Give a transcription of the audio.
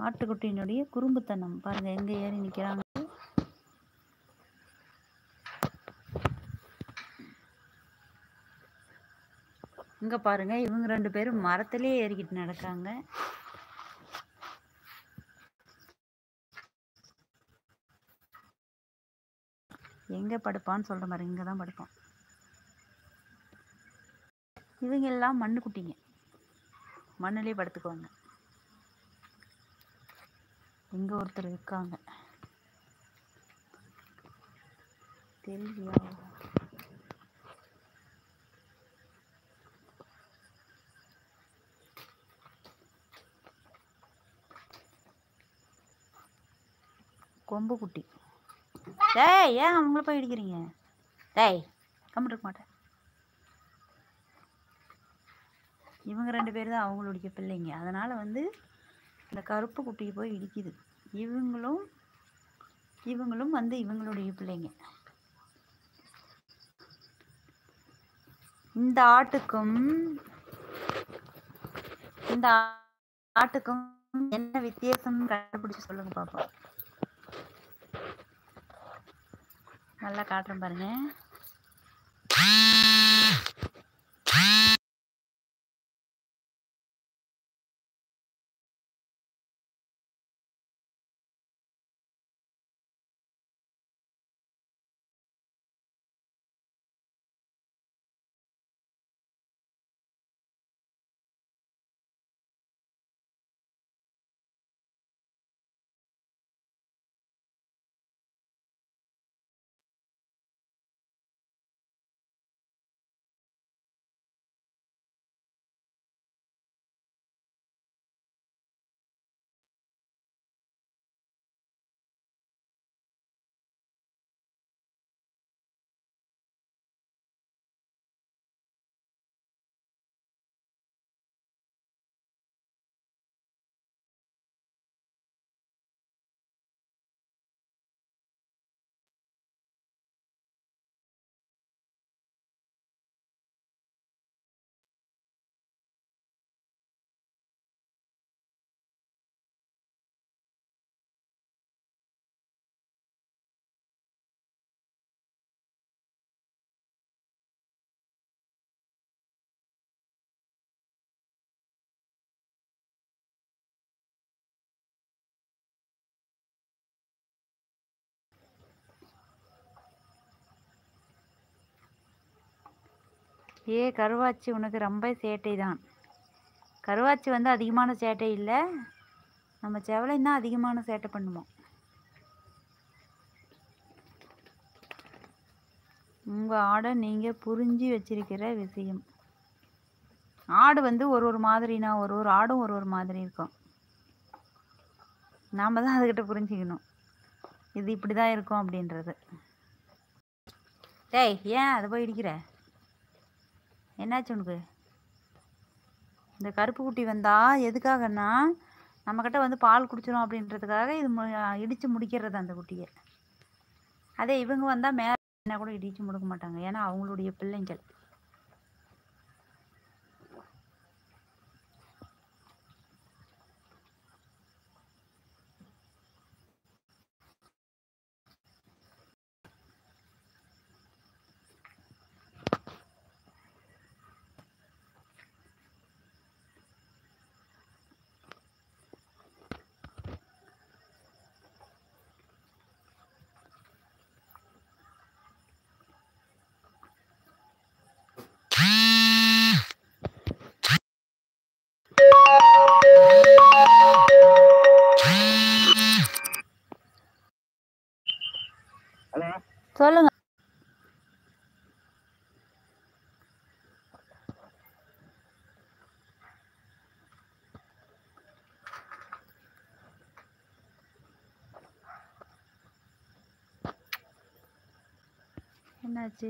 ஆட்டுக்குட்டியினுடைய குறும்புத்தனம் பாருங்க எங்க ஏறி நிக்கிறாங்க இங்க பாருங்க இவங்க ரெண்டு பேரும் மரத்திலே ஏறிக்கிட்டு நடக்காங்க எங்க படுப்பான்னு சொல்ற மாதிரி இங்க தான் படுப்பான் இவங்க எல்லாம் மண்ணு குட்டிங்க மண்ணுலயே படுத்துக்குவாங்க இங்க ஒருத்தர் இருக்காங்க தெரியலையா கொம்பு குட்டி டேய் ஏன் அவங்கள போய் இடிக்கிறீங்க டேய் கம்மிட்டு இருக்க மாட்டேன் இவங்க ரெண்டு பேர் தான் அவங்களுடைய பிள்ளைங்க அதனால் வந்து இந்த கருப்பு குட்டியை போய் இடிக்குது இவங்களும் இவங்களும் வந்து இவங்களுடைய பிள்ளைங்க இந்த ஆட்டுக்கும் இந்த ஆட்டுக்கும் என்ன வித்தியாசம் கண்டுபிடிச்சு சொல்லுங்க பாப்போம் நல்லா காட்டுறேன் பாருங்க ஏ கருவாச்சி உனக்கு ரொம்ப சேட்டை தான் கருவாச்சி வந்து அதிகமான சேட்டை இல்லை நம்ம செவலையும் தான் அதிகமான சேட்டை பண்ணுவோம் உங்கள் ஆடை நீங்கள் புரிஞ்சு வச்சிருக்கிற விஷயம் ஆடு வந்து ஒரு ஒரு மாதிரினா ஒரு ஒரு ஆடும் ஒரு ஒரு மாதிரி இருக்கும் நாம் தான் அதுக்கிட்ட புரிஞ்சுக்கணும் இது இப்படி தான் இருக்கும் அப்படின்றது டேய் ஏன் அதை போய் இடிக்கிற என்னாச்சு உனக்கு இந்த கருப்பு குட்டி வந்தா எதுக்காகன்னா நம்மக்கிட்ட வந்து பால் குடிச்சிடும் அப்படின்றதுக்காக இது மு இடித்து முடிக்கிறது அந்த குட்டியை அதே இவங்க வந்தால் மேலே என்ன கூட இடித்து முடிக்க மாட்டாங்க ஏன்னா அவங்களுடைய பிள்ளைங்கள் சொல்லுங்க என்னாச்சு